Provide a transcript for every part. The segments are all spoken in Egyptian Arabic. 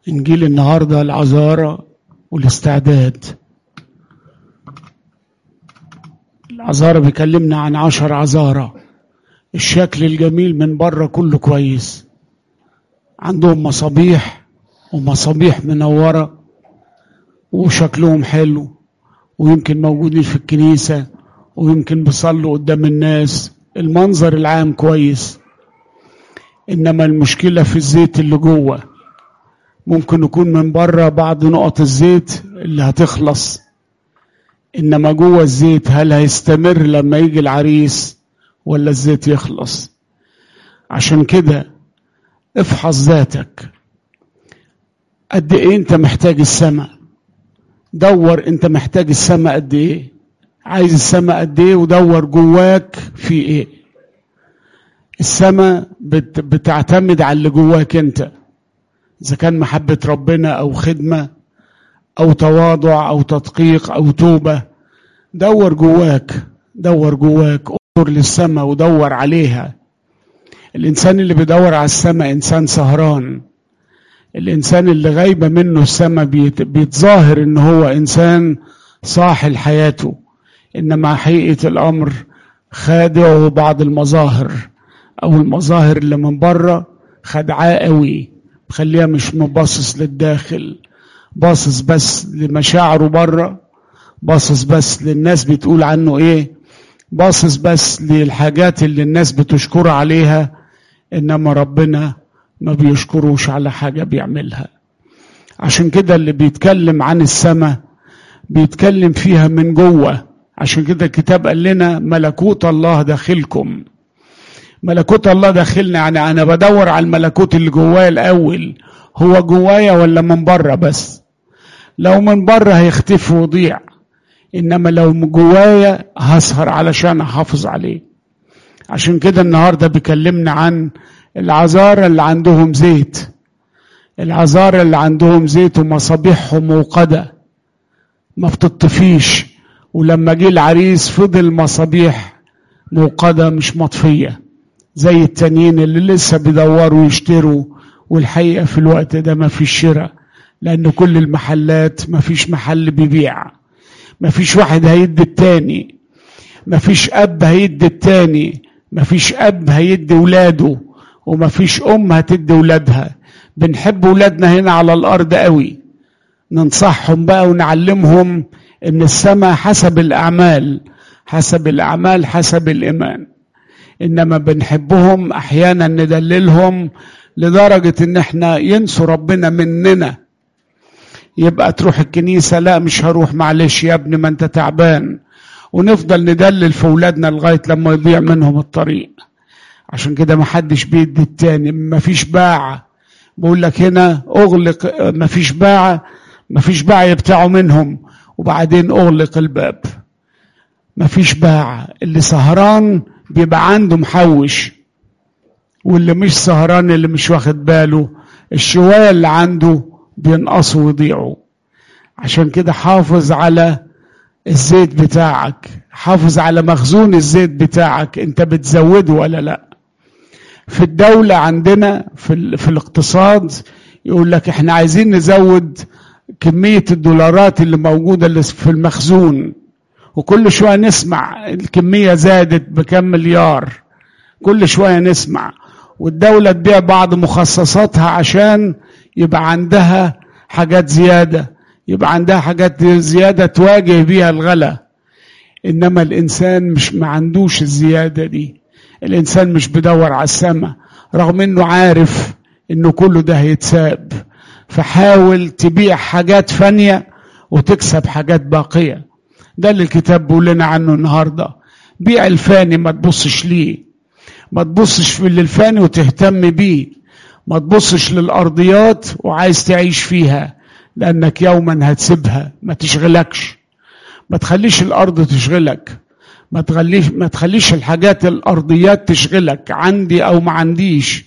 إنجيل النهاردة العذارى والاستعداد العذارى بيكلمنا عن عشر عذارى الشكل الجميل من بره كله كويس عندهم مصابيح ومصابيح منورة وشكلهم حلو ويمكن موجودين في الكنيسة ويمكن بيصلوا قدام الناس المنظر العام كويس إنما المشكلة في الزيت اللي جوه ممكن يكون من بره بعض نقط الزيت اللي هتخلص انما جوه الزيت هل هيستمر لما يجي العريس ولا الزيت يخلص عشان كده افحص ذاتك قد ايه انت محتاج السماء دور انت محتاج السماء قد ايه عايز السماء قد ايه ودور جواك في ايه السماء بت بتعتمد على اللي جواك انت اذا كان محبه ربنا او خدمه او تواضع او تدقيق او توبه دور جواك دور جواك انظر للسماء ودور عليها الانسان اللي بيدور على السماء انسان سهران الانسان اللي غايبه منه السماء بيت بيتظاهر ان هو انسان صاحل حياته انما حقيقه الامر خادعه بعض المظاهر او المظاهر اللي من بره خدعاه قوي مخليها مش مباصص للداخل باصص بس لمشاعره بره باصص بس للناس بتقول عنه ايه باصص بس للحاجات اللي الناس بتشكر عليها انما ربنا ما بيشكروش على حاجة بيعملها عشان كده اللي بيتكلم عن السماء بيتكلم فيها من جوه عشان كده الكتاب قال لنا ملكوت الله داخلكم ملكوت الله داخلنا يعني انا بدور على الملكوت اللي جوايا الاول هو جوايا ولا من بره بس لو من بره هيختفي ويضيع انما لو من جوايا هسهر علشان احافظ عليه عشان كده النهارده بيكلمنا عن العذارى اللي عندهم زيت العذارى اللي عندهم زيت ومصابيحهم موقده ما بتطفيش ولما جه العريس فضل مصابيح موقده مش مطفيه زي التانيين اللي لسه بيدوروا يشتروا والحقيقه في الوقت ده ما فيش شراء لان كل المحلات ما فيش محل بيبيع ما فيش واحد هيدي التاني ما فيش اب هيدي التاني ما فيش اب هيدي ولاده وما فيش ام هتدي ولادها بنحب ولادنا هنا على الارض قوي ننصحهم بقى ونعلمهم ان السماء حسب الاعمال حسب الاعمال حسب الايمان انما بنحبهم احيانا ندللهم لدرجه ان احنا ينسوا ربنا مننا يبقى تروح الكنيسه لا مش هروح معلش يا ابني ما انت تعبان ونفضل ندلل في اولادنا لغايه لما يضيع منهم الطريق عشان كده ما حدش بيدي التاني ما فيش باعة بقول لك هنا اغلق ما فيش باعة ما فيش باعة يبتاعوا منهم وبعدين اغلق الباب ما فيش باعة اللي سهران بيبقى عنده محوش واللي مش سهران اللي مش واخد باله الشوية اللي عنده بينقصوا ويضيعوا عشان كده حافظ على الزيت بتاعك حافظ على مخزون الزيت بتاعك انت بتزوده ولا لا في الدولة عندنا في, في الاقتصاد يقول لك احنا عايزين نزود كمية الدولارات اللي موجودة اللي في المخزون وكل شوية نسمع الكمية زادت بكم مليار كل شوية نسمع والدولة تبيع بعض مخصصاتها عشان يبقى عندها حاجات زيادة يبقى عندها حاجات زيادة تواجه بيها الغلا إنما الإنسان مش ما عندوش الزيادة دي الإنسان مش بدور على السماء رغم إنه عارف إنه كله ده هيتساب فحاول تبيع حاجات فانية وتكسب حاجات باقية ده اللي الكتاب بيقول لنا عنه النهاردة بيع الفاني ما تبصش ليه ما تبصش في اللي الفاني وتهتم بيه ما تبصش للأرضيات وعايز تعيش فيها لأنك يوما هتسيبها ما تشغلكش ما تخليش الأرض تشغلك ما تخليش ما تخليش الحاجات الأرضيات تشغلك عندي أو ما عنديش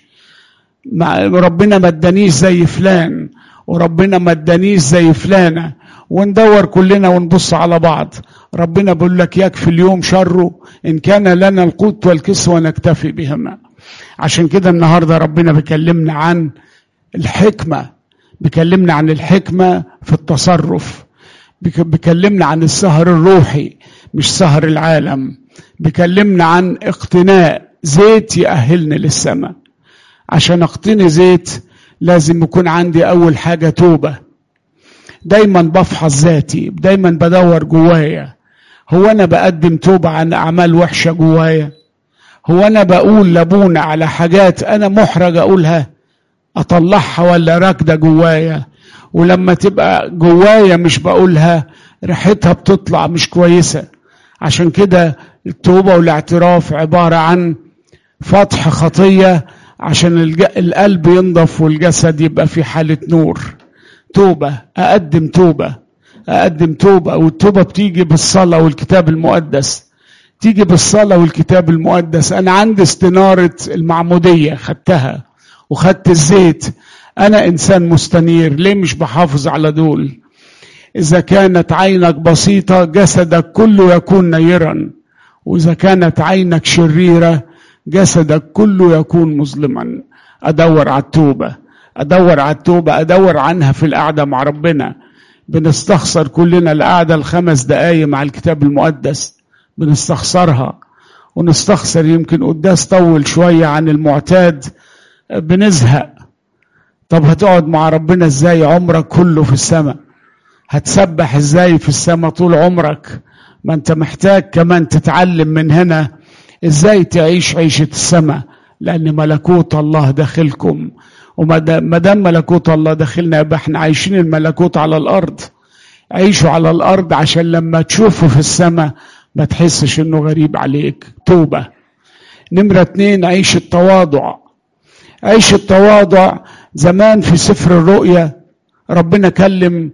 ما ربنا ما ادانيش زي فلان وربنا ما ادانيش زي فلانة وندور كلنا ونبص على بعض ربنا بيقول لك يكفي اليوم شره إن كان لنا القوت والكسوة نكتفي بهما عشان كده النهاردة ربنا بيكلمنا عن الحكمة بيكلمنا عن الحكمة في التصرف بيكلمنا عن السهر الروحي مش سهر العالم بيكلمنا عن اقتناء زيت يأهلني للسماء عشان اقتني زيت لازم يكون عندي اول حاجة توبة دايما بفحص ذاتي دايما بدور جوايا هو انا بقدم توبة عن اعمال وحشة جوايا هو انا بقول لابونا على حاجات انا محرج اقولها اطلعها ولا راكدة جوايا ولما تبقى جوايا مش بقولها ريحتها بتطلع مش كويسة عشان كده التوبة والاعتراف عبارة عن فتح خطية عشان القلب ينضف والجسد يبقى في حالة نور توبة أقدم توبة أقدم توبة والتوبة بتيجي بالصلاة والكتاب المقدس تيجي بالصلاة والكتاب المقدس أنا عندي استنارة المعمودية خدتها وخدت الزيت أنا إنسان مستنير ليه مش بحافظ على دول إذا كانت عينك بسيطة جسدك كله يكون نيرا وإذا كانت عينك شريرة جسدك كله يكون مظلما أدور على التوبة أدور على التوبة أدور عنها في القعدة مع ربنا بنستخسر كلنا القعدة الخمس دقايق مع الكتاب المقدس بنستخسرها ونستخسر يمكن قداس طول شوية عن المعتاد بنزهق طب هتقعد مع ربنا ازاي عمرك كله في السماء هتسبح ازاي في السماء طول عمرك ما انت محتاج كمان تتعلم من هنا ازاي تعيش عيشة السماء لان ملكوت الله داخلكم وما دام ملكوت الله داخلنا يبقى احنا عايشين الملكوت على الارض عيشوا على الارض عشان لما تشوفوا في السماء ما تحسش انه غريب عليك توبة نمرة اتنين عيش التواضع عيش التواضع زمان في سفر الرؤيا ربنا كلم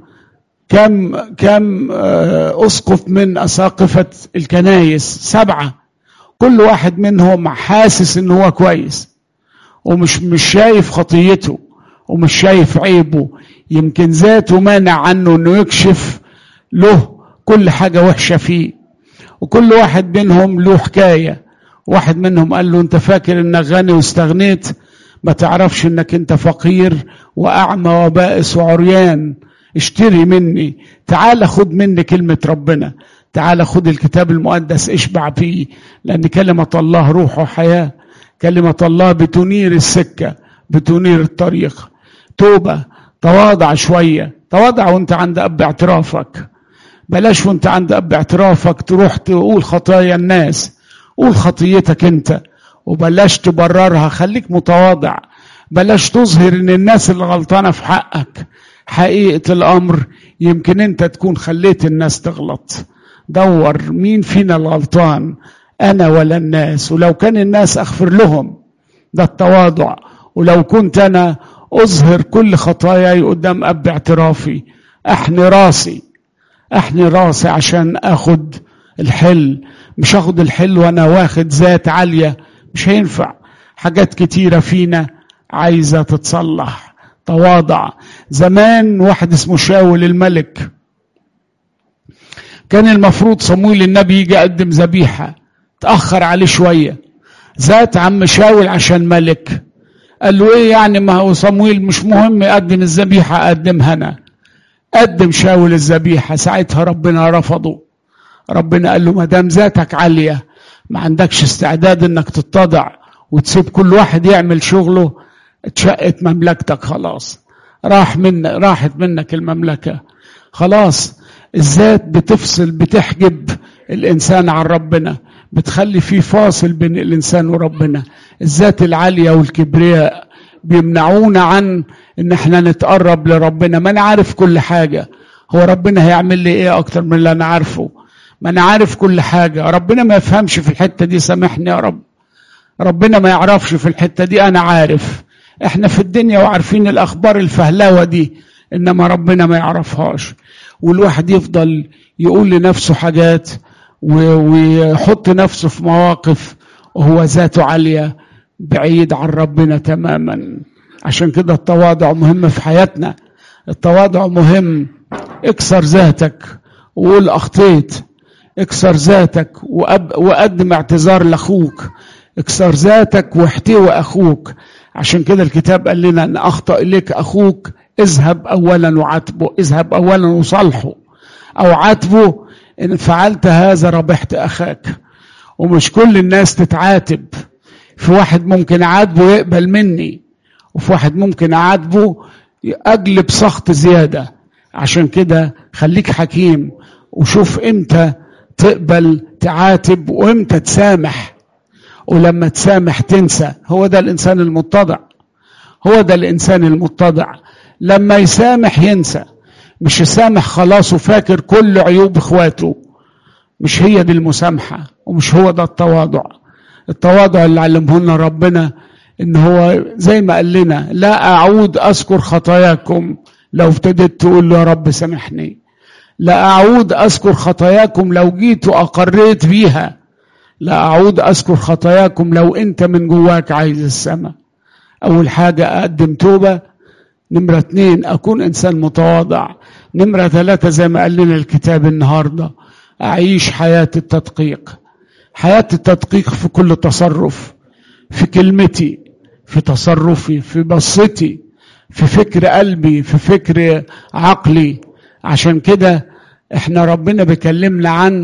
كم كم اسقف من اساقفه الكنايس سبعه كل واحد منهم حاسس ان هو كويس ومش مش شايف خطيته ومش شايف عيبه يمكن ذاته مانع عنه انه يكشف له كل حاجه وحشه فيه وكل واحد منهم له حكايه واحد منهم قال له انت فاكر انك غني واستغنيت ما تعرفش انك انت فقير واعمى وبائس وعريان اشتري مني تعال خد مني كلمة ربنا تعال خد الكتاب المقدس اشبع فيه لأن كلمة الله روح وحياة كلمة الله بتنير السكة بتنير الطريق توبة تواضع شوية تواضع وانت عند أب اعترافك بلاش وانت عند أب اعترافك تروح تقول خطايا الناس قول خطيتك انت وبلاش تبررها خليك متواضع بلاش تظهر ان الناس اللي غلطانه في حقك حقيقه الامر يمكن انت تكون خليت الناس تغلط دور مين فينا الغلطان انا ولا الناس ولو كان الناس اغفر لهم ده التواضع ولو كنت انا اظهر كل خطاياي قدام اب اعترافي احني راسي احني راسي عشان اخد الحل مش اخد الحل وانا واخد ذات عاليه مش هينفع حاجات كتيره فينا عايزه تتصلح تواضع زمان واحد اسمه شاول الملك كان المفروض صمويل النبي يجي يقدم ذبيحه تاخر عليه شويه ذات عم شاول عشان ملك قال له ايه يعني ما هو صمويل مش مهم يقدم الذبيحه اقدمها انا قدم شاول الذبيحه ساعتها ربنا رفضه ربنا قال له ما دام ذاتك عاليه ما عندكش استعداد انك تتضع وتسيب كل واحد يعمل شغله اتشقت مملكتك خلاص راح من راحت منك المملكة خلاص الذات بتفصل بتحجب الإنسان عن ربنا بتخلي في فاصل بين الإنسان وربنا الذات العالية والكبرياء بيمنعونا عن ان احنا نتقرب لربنا ما انا عارف كل حاجة هو ربنا هيعمل لي ايه اكتر من اللي انا عارفه ما انا عارف كل حاجة ربنا ما يفهمش في الحتة دي سامحني يا رب ربنا ما يعرفش في الحتة دي انا عارف احنا في الدنيا وعارفين الاخبار الفهلوة دي انما ربنا ما يعرفهاش والواحد يفضل يقول لنفسه حاجات ويحط نفسه في مواقف وهو ذاته عالية بعيد عن ربنا تماما عشان كده التواضع مهم في حياتنا التواضع مهم اكسر ذاتك وقول اخطيت اكسر ذاتك وقدم اعتذار لاخوك اكسر ذاتك واحتوي اخوك عشان كده الكتاب قال لنا ان اخطا اليك اخوك اذهب اولا وعاتبه اذهب اولا وصالحه او عاتبه ان فعلت هذا ربحت اخاك ومش كل الناس تتعاتب في واحد ممكن اعاتبه يقبل مني وفي واحد ممكن اعاتبه اجلب سخط زياده عشان كده خليك حكيم وشوف امتى تقبل تعاتب وامتى تسامح ولما تسامح تنسى هو ده الانسان المتضع هو ده الانسان المتضع لما يسامح ينسى مش يسامح خلاص وفاكر كل عيوب اخواته مش هي دي المسامحه ومش هو ده التواضع التواضع اللي علمه لنا ربنا ان هو زي ما قال لنا لا اعود اذكر خطاياكم لو ابتديت تقول له يا رب سامحني لا اعود اذكر خطاياكم لو جيت واقريت بيها لا اعود اذكر خطاياكم لو انت من جواك عايز السماء اول حاجه اقدم توبه نمرة اتنين أكون إنسان متواضع نمرة ثلاثة زي ما قال لنا الكتاب النهاردة أعيش حياة التدقيق حياة التدقيق في كل تصرف في كلمتي في تصرفي في بصتي في فكر قلبي في فكر عقلي عشان كده احنا ربنا بيكلمنا عن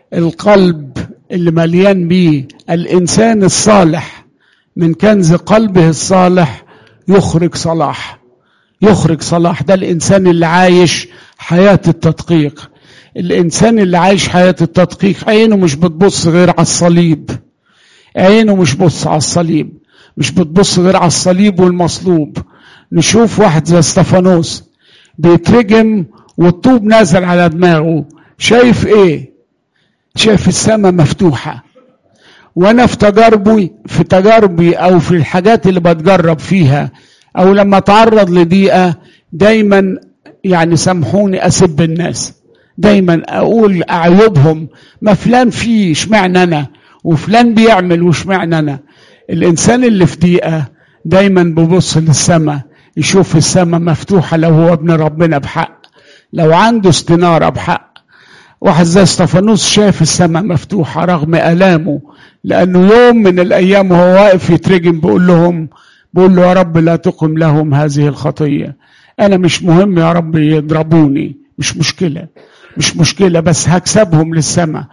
القلب اللي مليان بيه الانسان الصالح من كنز قلبه الصالح يخرج صلاح يخرج صلاح ده الانسان اللي عايش حياه التدقيق الانسان اللي عايش حياه التدقيق عينه مش بتبص غير على الصليب عينه مش بص على الصليب مش بتبص غير على الصليب والمصلوب نشوف واحد زي استفانوس بيترجم والطوب نازل على دماغه شايف ايه شايف السماء مفتوحه وانا في تجاربي في تجاربي او في الحاجات اللي بتجرب فيها او لما اتعرض لضيقه دايما يعني سامحوني اسب الناس دايما اقول عيوبهم ما فلان فيه اشمعنى انا وفلان بيعمل واشمعنى انا الانسان اللي في ضيقه دايما بيبص للسماء يشوف السماء مفتوحه لو هو ابن ربنا بحق لو عنده استناره بحق واحد زي استفانوس شاف السماء مفتوحه رغم الامه لانه يوم من الايام وهو واقف يترجم بيقول لهم بقول له يا رب لا تقم لهم هذه الخطيه انا مش مهم يا رب يضربوني مش مشكله مش مشكله بس هكسبهم للسماء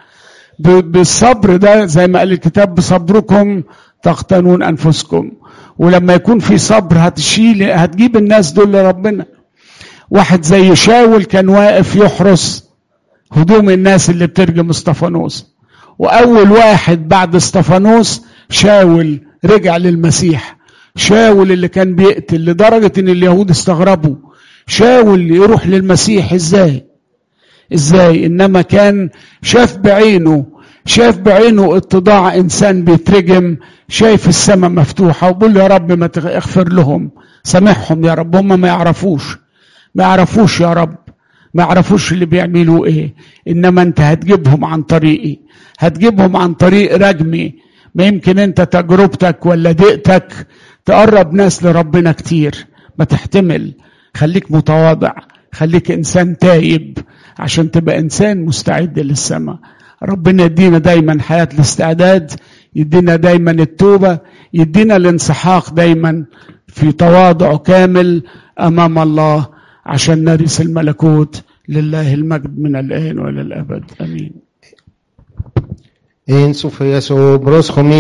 بالصبر ده زي ما قال الكتاب بصبركم تقتنون انفسكم ولما يكون في صبر هتشيل هتجيب الناس دول لربنا واحد زي شاول كان واقف يحرس هدوم الناس اللي بترجم استفانوس واول واحد بعد استفانوس شاول رجع للمسيح شاول اللي كان بيقتل لدرجة ان اليهود استغربوا شاول يروح للمسيح ازاي ازاي انما كان شاف بعينه شاف بعينه اتضاع انسان بيترجم شايف السماء مفتوحه وبقول يا رب ما اغفر لهم سامحهم يا رب هم ما يعرفوش ما يعرفوش يا رب ما يعرفوش اللي بيعملوا ايه انما انت هتجيبهم عن طريقي هتجيبهم عن طريق رجمي ما يمكن انت تجربتك ولا ضيقتك تقرب ناس لربنا كتير ما تحتمل خليك متواضع خليك انسان تايب عشان تبقى انسان مستعد للسماء ربنا يدينا دايما حياة الاستعداد يدينا دايما التوبة يدينا الانسحاق دايما في تواضع كامل امام الله عشان نرث الملكوت لله المجد من الان والى الابد امين En su fe, su bros